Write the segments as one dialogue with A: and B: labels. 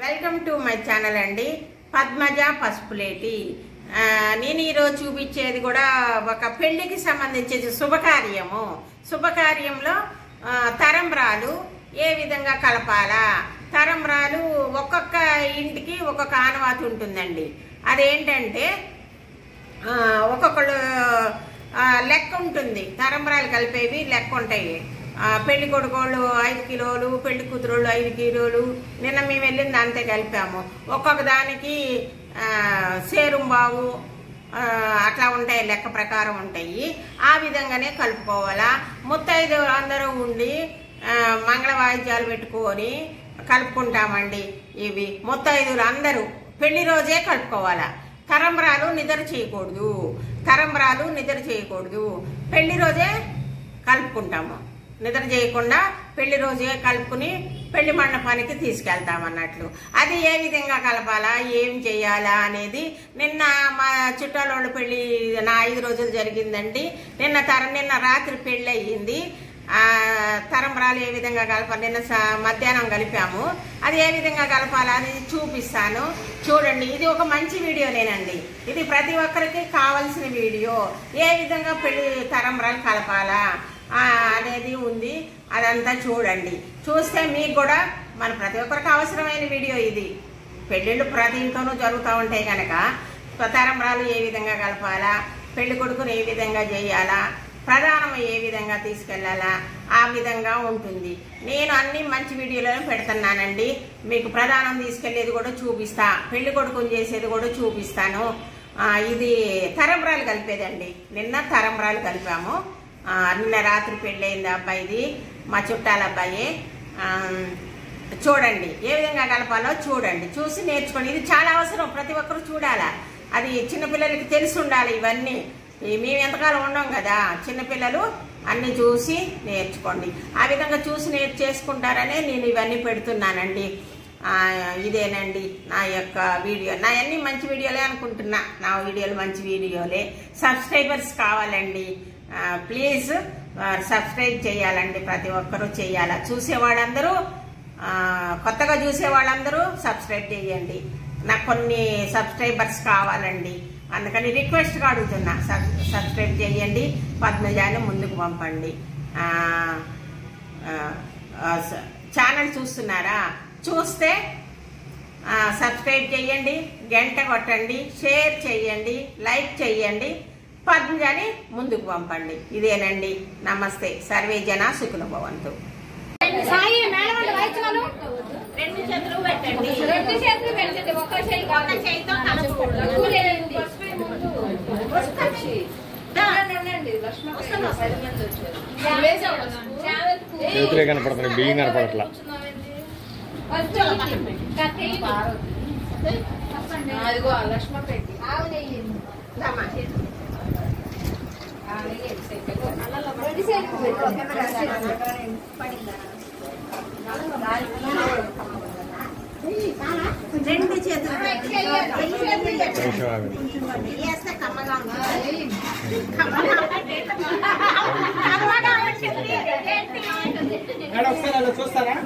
A: Welcome to my channel అండి పద్మజ పసుపులేటి ఆ, నేను ఈరోజు చూపించేది కూడా ఒక పెళ్లికి సంబంధించి శుభకార్యము శుభకార్యంలో ఆ, తరంబ్రాలు ఏ విధంగా కలపాలా తరంబ్రాలు ఒక్కొక్క ఇంటికి ఒక్కొక్క ఆనవాతి ఉంటుందండి అదేంటంటే ఆ, ఒక్కొక్కళ్ళు ఆ, లెక్క ఉంటుంది తరంబరాలు కలిపేవి లెక్క ఉంటాయి ఆ, పెళ్లి కొడుకోళ్ళు ఐదు కిలోలు పెళ్లి కూతురోళ్ళు ఐదు కిలోలు నిన్న మేము వెళ్ళింది అంతే కలిపాము ఒక్కొక్క దానికి ఆ, సేరుంబావు ఆ, అట్లా ఉంటాయి లెక్క ప్రకారం ఉంటాయి ఆ విధంగానే కలుపుకోవాలా ముత్తైదు అందరూ ఉండి ఆ, మంగళ వాయిద్యాలు పెట్టుకొని కలుపుకుంటామండి ఇవి ముత్తైదులు అందరూ పెళ్లి రోజే కలుపుకోవాలా తరంబరాలు నిద్ర చేయకూడదు తరంబరాలు నిద్ర చేయకూడదు పెళ్లి రోజే కలుపుకుంటాము నిద్ర చేయకుండా పెళ్లి రోజే కలుపుకుని పెళ్లి మండపానికి తీసుకెళ్తాం అన్నట్లు అది ఏ విధంగా కలపాలా ఏం చేయాలా అనేది నిన్న మా చుట్టాలోళ్ళ పెళ్లి నా ఐదు రోజులు జరిగిందండి నిన్న తర నిన్న రాత్రి పెళ్లి అయ్యింది ఆ తరంబరాలు ఏ విధంగా కలపాలి నిన్న స- మధ్యాహ్నం కలిపాము అది ఏ విధంగా కలపాలా అనేది చూపిస్తాను చూడండి ఇది ఒక మంచి వీడియోనేనండి ఇది ప్రతి ఒక్కరికి కావాల్సిన వీడియో ఏ విధంగా పెళ్లి తరంబరాలు కలపాలా ఆ, అనేది ఉంది అదంతా చూడండి చూస్తే మీకు కూడా మన ప్రతి ఒక్కరికి అవసరమైన వీడియో ఇది పెళ్ళిళ్ళు ప్రతి ఇంట్లోనూ జరుగుతూ ఉంటాయి కనుక తరంబరాలు ఏ విధంగా కలపాలా పెళ్లి కొడుకుని ఏ విధంగా చేయాలా ప్రధానం ఏ విధంగా తీసుకెళ్లాలా ఆ విధంగా ఉంటుంది నేను అన్ని మంచి వీడియోలను పెడుతున్నానండి మీకు ప్రధానం తీసుకెళ్లేది కూడా చూపిస్తా పెళ్లి కొడుకుని చేసేది కూడా చూపిస్తాను ఆ, ఇది తరంబరాలు కలిపేదండి నిన్న తరంబరాలు కలిపాము ఆ, నిన్న రాత్రి పెళ్ళయింది అబ్బాయిది మా చుట్టాల అబ్బాయి ఆ, చూడండి ఏ విధంగా కలపాలో చూడండి చూసి నేర్చుకోండి ఇది చాలా అవసరం ప్రతి ఒక్కరు చూడాలా అది చిన్నపిల్లలకి తెలిసి ఉండాలి ఇవన్నీ ఈ మేము ఎంతకాలం ఉండం కదా చిన్నపిల్లలు అన్ని చూసి నేర్చుకోండి ఆ విధంగా చూసి నేర్చేసుకుంటారనే నేను ఇవన్నీ పెడుతున్నానండి ఆ, ఇదేనండి నా యొక్క వీడియో నా అన్ని మంచి వీడియోలే అనుకుంటున్నా నా వీడియోలు మంచి వీడియోలే సబ్స్క్రైబర్స్ కావాలండి ఆ, ప్లీజ్ ఆ, సబ్స్క్రైబ్ చేయాలండి ప్రతి ఒక్కరూ చేయాలా చూసే వాళ్ళందరూ ఆ, కొత్తగా చూసే వాళ్ళందరూ సబ్స్క్రైబ్ చేయండి నాకు కొన్ని సబ్స్క్రైబర్స్ కావాలండి అందుకని రిక్వెస్ట్గా అడుగుతున్నా సబ్ సబ్స్క్రైబ్ చేయండి పద్మజాని ముందుకు పంపండి ఆ, ఆ, ఆ, స- ఛానల్ చూస్తున్నారా చూస్తే ఆ, సబ్స్క్రైబ్ చేయండి గంట కొట్టండి షేర్ చేయండి లైక్ చేయండి పద్మజాని ముందుకు పంపండి ఇదేనండి నమస్తే సర్వే జన సుఖుల భవంతు
B: సాయి మేడం అంటే వాయించమను
A: రెండు చేతులు పెట్టండి
B: రెండు చేతులు పెట్టండి ఒక్క చేయి
A: ఒక చేయితో కలపకూడదు.
B: తక్కువ లేదండి. ఉండండి, లక్ష్మణ
A: వస్తాను, వస్తాను.
B: పది మంది వచ్చారు. వేసావు పసుపు.
C: చేతులే కనపడుతున్నాయి బియ్యం కనపడట్లా
B: ఫస్ట్ కట్టేయి. ఆ, అదిగో ఆ లక్ష్మణ పెట్టి
A: రామా. రెండు చేతులు
C: కొంచెం ఆగండి.
A: వేస్తే కమ్మగా ఉంటుంది కమ్మగా ఉంటుంది
D: మేడం ఒకసారి అలా చూస్తారా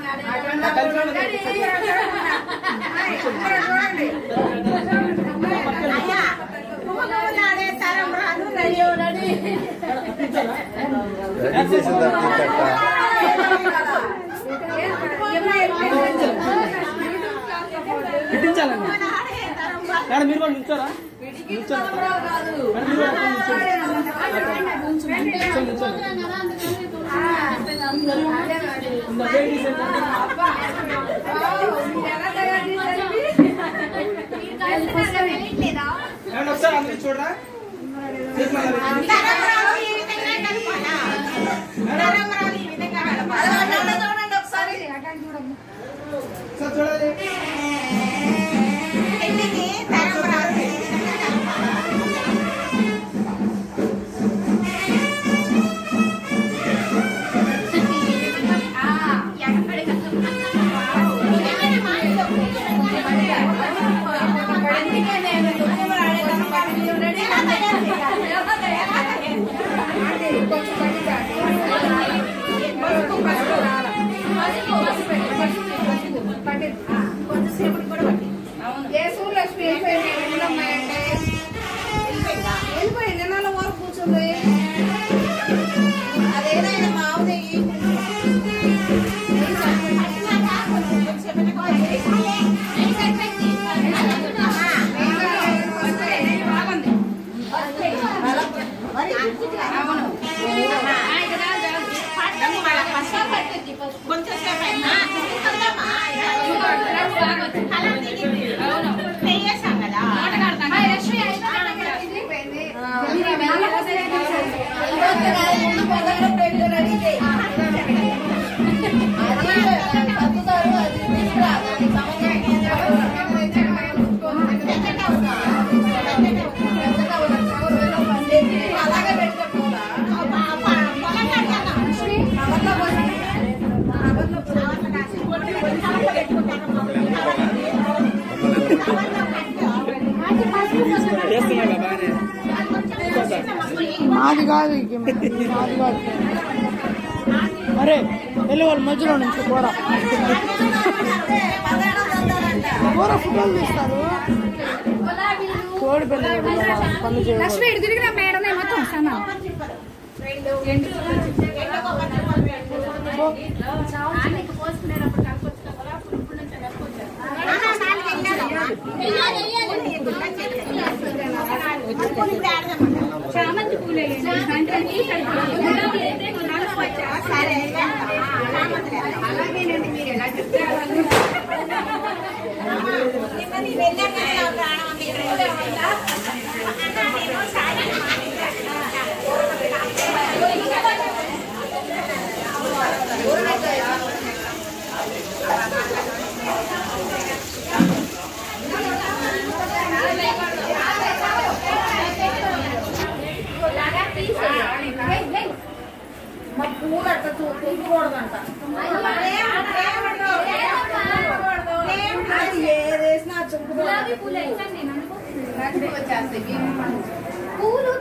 A: అయ్యా కుమ్మగుమ్మలాడే తరం రాదు రెడీ రెడీ
C: రెడీ చేసిన తర్వాత
D: పెట్టించాలండి మేడం మీరు కూడా నిల్చోరా నిల్చోండి. మేడం, మీరు కూడా నిల్చోండి. నిల్చోండి, నిల్చోండి. ఇందా, ladies ఏంటంటే, మేడం ఒకసారి అందరూ చూడరా చేతులు అలా పెట్టండి.
A: తరం రాదు ఈ విధంగా కలపాలా తరం రాదు ఈ విధంగా కలపాలా
D: ఒకసారి చూడాలి
A: పెళ్ళికి తరం రాదు ఈ విధంగా కలపాలా
B: కొంచెం పని కాదు. పసుపు, పసుపు పెట్టు, పసుపు, పసుపు. పట్టు.
A: కొంచెంసేపటి కూడా పట్టి
B: ఏ సూర్యలక్ష్మి వెళ్ళిపోయింది వెళ్ళమ్మా అంటే వెళ్ళిపోయింది నెల వరకు కూర్చుంది
A: అదేదైనా మావుది కొంచెం సేపు అయినా వేసాం కదా
B: ముందు పొగలు పెట్టి రెడీ చేయి అది పట్టుతారు అది తీసుకురా దానికి అలాగే పెట్టుకోవాలా
D: చేస్తున్నా బాగానే
E: మాది కాదు ఇది మాది కాదు అరే వెళ్ళి వాళ్ళ మధ్యలో నుంచి కూర కూర ఫోటోలు తీస్తారు కోడి పిల్లలు పనులు చేయకూడదు.
F: లక్ష్మి ఇటు తిరిగిన మేడం మొత్తం సమానం చామంతి పూలే అలాగేనండి మీరు ఎలా చెప్తే అలాగే.
B: మా పూలు అట్ట తుంగకూడదంట అది ఏదేసినా చుక్కదు వచ్చేస్తాయి
F: పూలు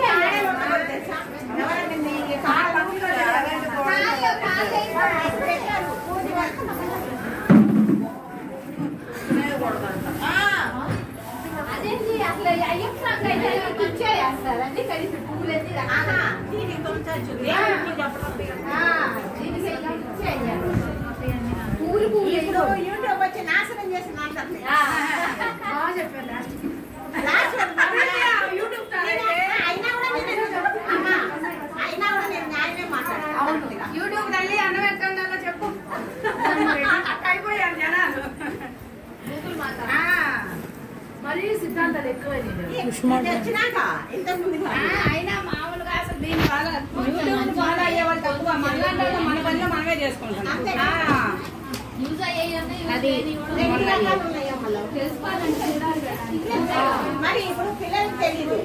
F: అదేంటి అసలు అయ్యప్ప స్వామికి అయితే ఇచ్చేస్తారండి కలిసి పూలన్నీ
A: దీనికి కొంచెం చూడు.
F: ఆ, దీనికి ఇలా ఇచ్చేయాలి. పూలు పూలు
A: ఇప్పుడు యూట్యూబ్ వచ్చి నాశనం చేసి మాట్లాడుతుంది
F: బాగా చెప్పారు లాస్ట్
A: లాస్ట్ యూట్యూబ్ అయినా కూడా నేను అమ్మా, అయినా కూడా నేను న్యాయమే మాట్లాడతాను
B: యూట్యూబ్ తల్లి అన్నం ఎక్కడ ఉండాలో చెప్పు అట్ట అయిపోయారు జనాలు ఆ, మరీ సిద్ధాంతాలు ఎక్కువ
A: ఇది వచ్చినాక ఇంతకు ముందు
B: అయినా మామూలుగా అసలు దీని వల్ల యూట్యూబ్ ఫాలో అయ్యేవాళ్ళు తక్కువ మనలాంటి వాళ్ళు మన పనిలో మనమే చేసుకుంటున్నాం ఆ,
F: యూజ్ అయ్యేయండి
B: అది
A: రెండు రకాలు ఉన్నాయో మళ్ళీ.
F: తెలుసుకోవాలంటే చూడాలి కదా.
A: మరి ఇప్పుడు పిల్లలకు తెలియదు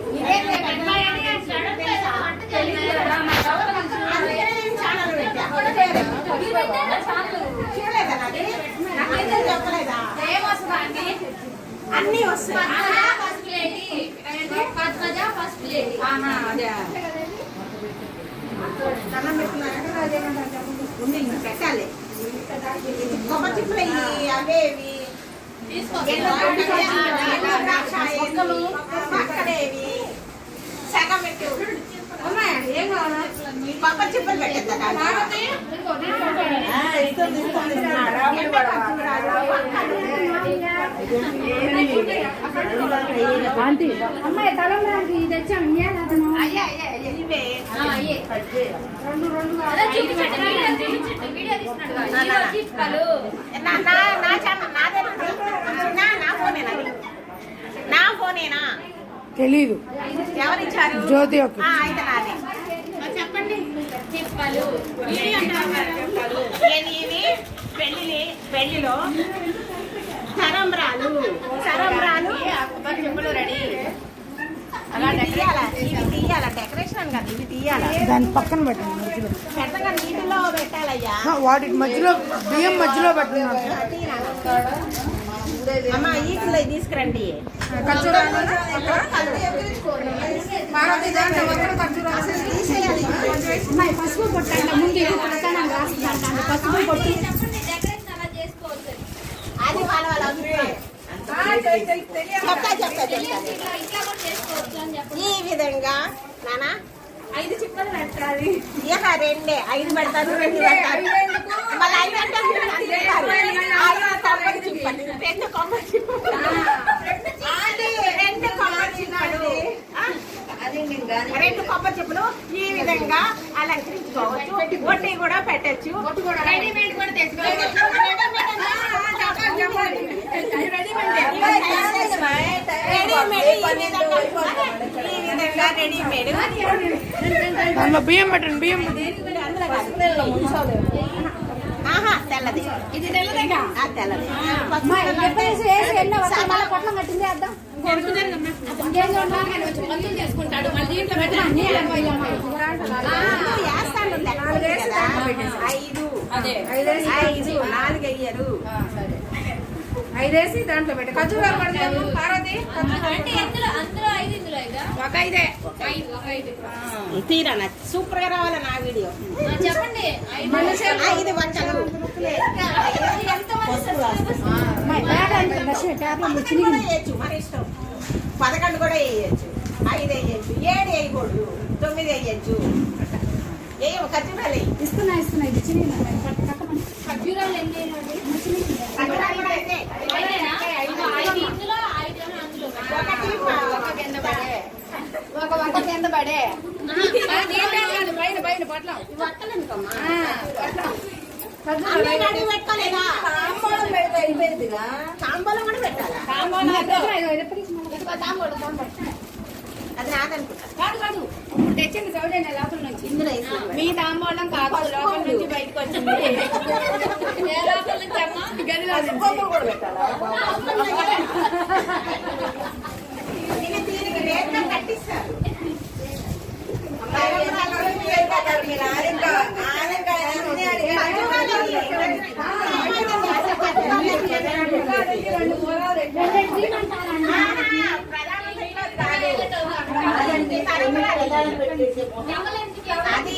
A: అందుకనే నేను ఛానల్ పెట్టా
F: మీరు పెట్టారా చాలు.
A: చూడలేదా నాది? నాకైతే చెప్పలేదా
B: ఏమొస్తుందండి
A: అన్నీ వస్తాయి
F: Padmaja first lady. Padmaja first lady.
B: ఆహా, అదే
A: దండం పెట్టుకున్నారంటే అది ఏమంటారు చెప్పండి. ఉంది ఇంకా పెట్టాలి కొబ్బరి చిప్పలు ఇవి అవే ఇవి ఎన్నో ద్రాక్ష, ఎన్నో ద్రాక్ష ఏవి, పక్కనేవి సగం పెట్టు
B: అమ్మాయి ఏం కావాలా
A: కొబ్బరి చిప్పలు పెట్టద్దా
B: పార్వతి,
F: అమ్మాయి తలంబ్రానికి ఇది తెచ్చాం ఇయ్యాలి అతను
B: అయ్యే అయ్యే అయ్యే
A: ఇవే
F: ఆ, అయ్యే. అదే చూపించండి, వీడియో చూపించండి, వీడియో తీస్తున్నాడు కదా. ఇదిగో చిట్కాలు.
A: నా నా నా ఛానల్ నాదే నా నా ఫోనేనా ఇది? నా ఫోనేనా
E: తెలీదు
A: ఎవరిచ్చారు
E: జ్యోతి యొక్క
A: ఆ, అయితే నాదే మరి చెప్పండి
F: చిట్కాలు.
A: ఇవి అంటారు ఏంటి ఇవి పెళ్లి పెళ్లిలో సరంబ్రాలు సరంబ్రాలు
B: చెప్పులు రెడీ
A: ఇవి తీయాలా ఇవి తీయాలా డెకరేషన్ కదా ఇవి తీయాలా
E: దాని పక్కన పెట్టండి మధ్యలో
A: పెద్దగా నీటిలో పెట్టాలయ్యా
E: ఆ, వాటి మధ్యలో బియ్యం మధ్యలో పెట్టినారు
A: అమ్మ ఈటిలో ఇది తీసుకురండి
B: పార్వతి దాంట్లో ఒక్కరు ఖర్చు
A: తీసేయాలి
F: అమ్మాయి పసుపు పొట్టు అంటే ముందు ఇది కొడతాను రాస్తుందంట పసుపు పొట్టు
A: అది వాళ్ళ వాళ్ళ చెప్తా చెప్తా చెప్తా
F: ఇట్లా ఇట్లా కూడా చేసుకోవచ్చు అని చెప్పండి
A: ఈ విధంగా నానా
B: ఐదు చిక్కలు పెట్టాలి
A: ఇక రెండే ఐదు పెడతాను రెండు పెడతాను మళ్ళీ ఐదు అంటే మీరు అంతే కాదు. ఐదు కొబ్బరి చిప్పలు రెండు కొబ్బరి చిప్పలు అది రెండు కొబ్బరి చిప్పలు ఆ? రెండు కొబ్బరి చిప్పలు ఈ విధంగా అలంకరించుకోవచ్చు ఒట్టి కూడా పెట్టచ్చు రెడీమేడ్ కూడా తెచ్చుకోవచ్చు ఈ విధంగా రెడీమేడ్
E: దాంట్లో బియ్యం పెట్టండి బియ్యం
A: ఆహా తెల్లది
B: ఇది తెల్లదేగా
A: ఆ, తెల్లది
F: పొట్లం కట్టింది అర్థం
B: మొత్తం చేసుకుంటాడు మళ్ళీ దీంట్లో పెట్టిన అన్ని
A: వేస్తాను లెక్క కదా. ఐదు
B: అదే.
A: ఐదు నాలుగు అయ్యారు
B: ఐదేసి దాంట్లో పెట్టి ఖర్జూరాలు పడతాము పార్వతి
F: అంటే ఎందులో అందులో ఐదు ఇందులో ఐదా
B: ఒక ఐదే
F: ఐదు ఒక ఐదు
A: తీరా సూపర్ గా రావాలి నా వీడియో
F: ఆ, చెప్పండి ఐదు
A: ఐదు వంటలు పదకొండు కూడా వేయచ్చు మన ఇష్టం పదకొండు కూడా వేయచ్చు ఐదు వేయచ్చు ఏడు వేయకూడదు తొమ్మిది వేయచ్చు ఏం ఖర్చురాలు
B: ఇస్తున్నా ఇస్తున్నా ఇది చిన్న
F: ఖర్జూరాలు ఎన్ని వేయాలండి?
A: ఖర్చురాలు కూడా అయితే
F: ఐదేనా? ఐదు ఇందులో ఐదు ఏమో అందులో
A: ఒకటి ఒక కింద పడే
B: ఒక వంట కింద పడే పైన పైన పొట్లం
F: వట్టలు ఎందుకమ్మా
A: అన్నీ రెడీ పెట్టుకోలేదా తాంబూలం కూడా పెట్టాలా
F: ఇదిగో తాంబూలం, తాంబూలం.
A: అది నాదనుకుంటా
B: కాదు కాదు ఇప్పుడు తెచ్చింది సౌజన్య లోపల నుంచి
A: ఇందులో వేసి
B: మీ తాంబూలం కాదు లోపల నుంచి బయటకు వచ్చింది
F: ఏ లోపల నుంచి అమ్మా?
B: గదిలో నుంచి.
A: కూడా పెట్టాలా ఇది దీనికి రేట్గా కట్టిస్తారు
B: రెండు మూలాలు
F: ఎవరు ఎందుకు ఎవరు?
A: అది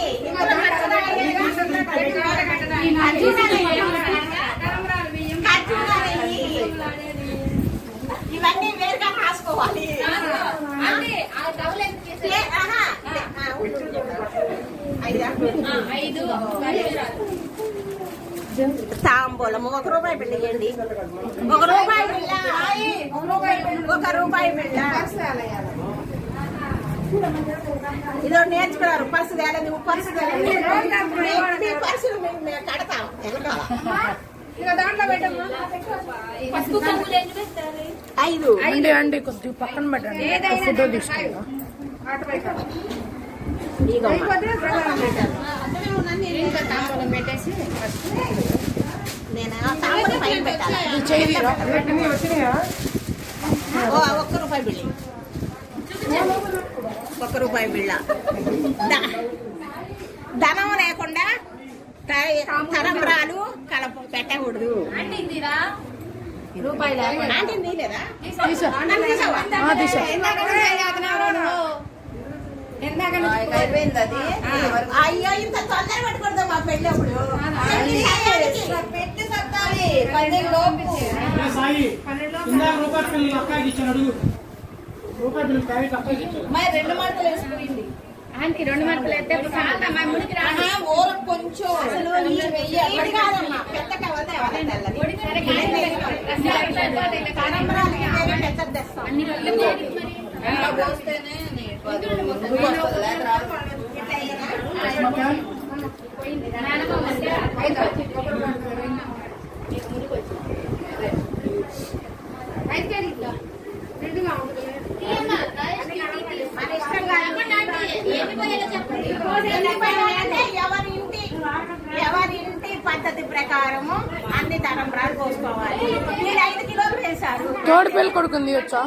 A: ఇవన్నీ వేరుగా రాసుకోవాలి
F: అంటే ఆ టవల్ ఎందుకు
A: ఏ,
F: వేసారు?
A: ఆహా. ఆ, ఉండు, ఐదా?
F: ఆ, ఐదు ఖర్జూరాలు.
A: తాంబూలము ఒక రూపాయి బిళ్ళ ఇవ్వండి ఒక రూపాయి బిళ్ళ ఒక రూపాయి బిళ్ళ ఇదో నేర్చుకున్నారు పర్సు తేలేదు పర్సు తేలేదు మీ పర్సులు మేము మేము కడతాం వెనకాల
B: ఇక దాంట్లో పెట్టమ్మా
F: పసుపు కొమ్ములు ఎన్ని వేస్తారు?
A: ఐదు
E: అండి అండి కొద్దిగా పక్కన పెట్టండి ఫోటో తీసుకుంటా
B: ఆట పెట్టాలి
A: ఇదిగోమ్మా.
B: అయిపోతే ప్రధానం పెట్టాలి
A: ఇంకా తాంబూలం పెట్టేసి నేను ఆ తాంబూలం పైన పెట్టాలి
E: చేయిరా
A: ఓ ఒక్క రూపాయి బిళ్ళ ఒక్క రూపాయి బిళ్ళ ద- ధనం లేకుండా త- తలంబ్రాలు కలప పెట్టకూడదు
F: అంటే ఇందిరా
B: రూపాయి లేకుండా
A: అంటే లేదా
E: తీసా
A: తీసావా?
E: ఆ, తీసా
B: ఇందాక నుంచి ఏం చేస్తున్నావు నువ్వు? ఇందాక నుంచి అయిపోయింది అది
A: అయ్యో ఇంత తొందర పెట్టుకూడదు మా పెళ్ళప్పుడు పెట్టి సత్తాలి పన్నెండు లోపు
E: సాయి ఇందాక రూపాయి పిల్లలు అక్కకి ఇచ్చాను అడుగు రూపాయి పిల్లలు ప్రైవేట్ అక్కకి ఇచ్చాను
A: మరి రెండు మాటలు వేసిపోయింది
B: ఆంటీ రెండు మార్కులు ఎత్తే చాలా మా ముడికి రా
A: ఊర కొంచెం అసలు ఈ వెయ్యి అక్కడి కాదమ్మా పెద్ద కవద తలంబరాలు వేరే పెద్దది తెస్తాం
B: ఇంకా పోస్తేనే నీకు అది ముందుకు వస్తుంది, లేక రాదు.
F: తీయమ్మా, రాయేసి
A: మన ఇష్టం కాదు.
F: చెప్పండి ఆంటీ, ఎన్ని పోయాలో చెప్పండి
A: అంటే ఎవరి ఇంటి ఎవరి ఇంటి పద్ధతి ప్రకారము అన్ని తలంబరాలు పోసుకోవాలి మీరు ఐదు కిలోలు వేశారు
E: తోడు పెళ్లి కొడుకుంది వచ్చా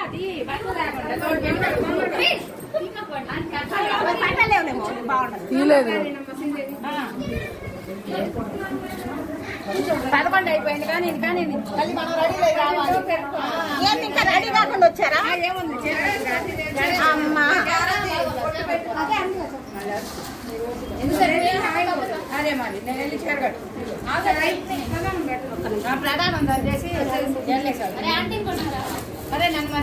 A: పంటలేవులేమో బాగుండదు
E: తీయలేదు
B: పదకొండు అయిపోయింది కానీ ఇంకా నేను మళ్ళీ మనం రెడీ అయి రావాలి
A: ఏంది ఇంకా రెడీ కాకుండా వచ్చారా
B: ఏముంది
A: అమ్మా
B: అదే మరి నేను వెళ్ళి చేరగట్టు ప్రధానం చేసి
F: అరే ఆంటీ కొన్నారా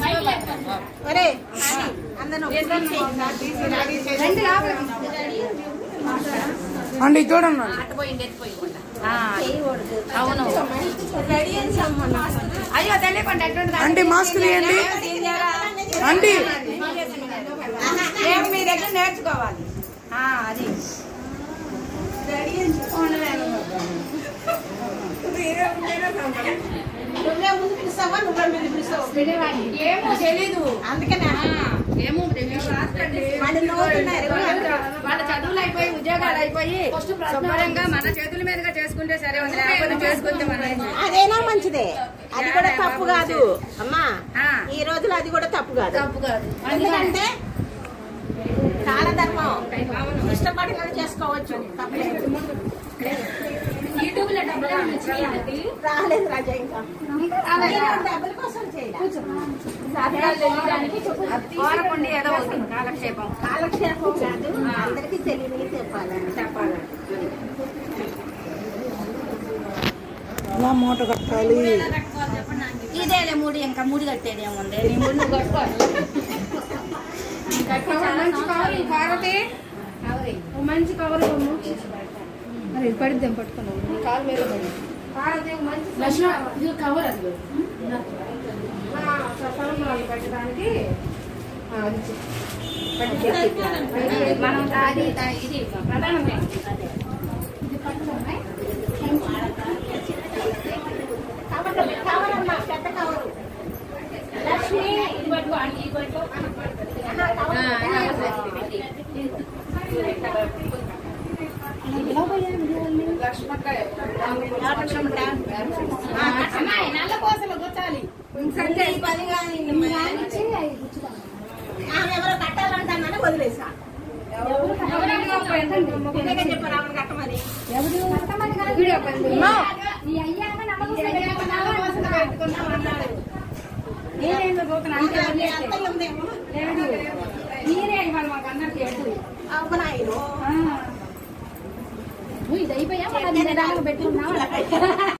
A: ఒరే నాని, అందరూ తీసేయి.
B: రండి లోపలికి.
E: అండి చూడండి
F: అవును
B: అయ్యో తెలియకుండా ఎట్లుంటుంది?
E: అండి మాస్క్ తీయండి అండి
B: ఏం మీ దగ్గర నేర్చుకోవాలి ఆ, అది
A: నువ్వే ముందు పిలుస్తావా నువ్వే ముందు పిలుస్తావా
B: ఏమో తెలీదు
A: అందుకనే
B: ఏమో తెలీదు
A: వాళ్ళు నవ్వుతున్నారు
B: వాళ్ళ చదువులు అయిపోయి ఉద్యోగాలు అయిపోయి శుభ్రంగా మన చేతుల మీదుగా చేసుకుంటే సరే ఉంది లేకపోతే చేసుకుంటే మన
A: అదేనా మంచిదే అది కూడా తప్పు కాదు అమ్మా
B: ఆ.
A: ఈ రోజులో అది కూడా తప్పు కాదు
B: తప్పు కాదు
A: ఎందుకంటే కాలధర్మం ఇష్టపడినది చేసుకోవచ్చు తప్పలేదు
F: యూట్యూబ్ లో డబ్బులు ఏమైనా వచ్చినాయండి?
A: రాలేదు రాజా ఇంకా నేను డబ్బుల కోసం చేయలేదు
F: సాధ్యాలు తెలియడానికి చెప్పు.
B: కోరకుండి ఏదో అవుతుంది కాలక్షేపం
A: కాలక్షేపం కాదు అందరికీ తెలియని చెప్పాలని చెప్పాలని
E: ఇలా మూట కట్టాలి
B: ఇదేలే మూడు ఇంకా మూడు కట్టేది ఏముంది నీ మూడు నువ్వు కట్టుకోవాలి మంచి కవర్ భారతి ఓ మంచి కవర్ మరి పడిద్దాం పట్టుకున్నాం నీ కాలు మీద పడి భారతి ఓ మంచి
F: లక్ష్మణ, ఇది కవర్ అది
B: సఫలంలో పెట్టడానికి ఆ, అది ఇచ్చి. పట్టి పెట్టి. మనం అది ఇది ప్రధానమే
A: కవర్ కవర్ అమ్మా పెద్ద కవరు లక్ష్మి
F: ఇది పట్టుకో అని ఇది పట్టుకో
A: ఆహా, కవర్
B: అమ్మాయి నల్ల కోసలు గుచ్చాలి సండే పది కానీ
A: ఆమె ఎవరో కట్టాలంటానని వదిలేసా ఇదే చెప్పారు ఆమె కట్టమని
B: వీడియో పని
F: ఈ అయ్యాక నమ్మకం
B: పెట్టుకున్నాం అన్నాడు నేనేందో పోతున్నా అంటే
A: మీ అత్తయ్య ఉందేమో
B: లేదు మీరే ఇవాళ మాకు అందరికి ఎడు
A: అవునాయను
F: ఇది అయిపోయా మళ్ళీ పెట్టుకున్నావా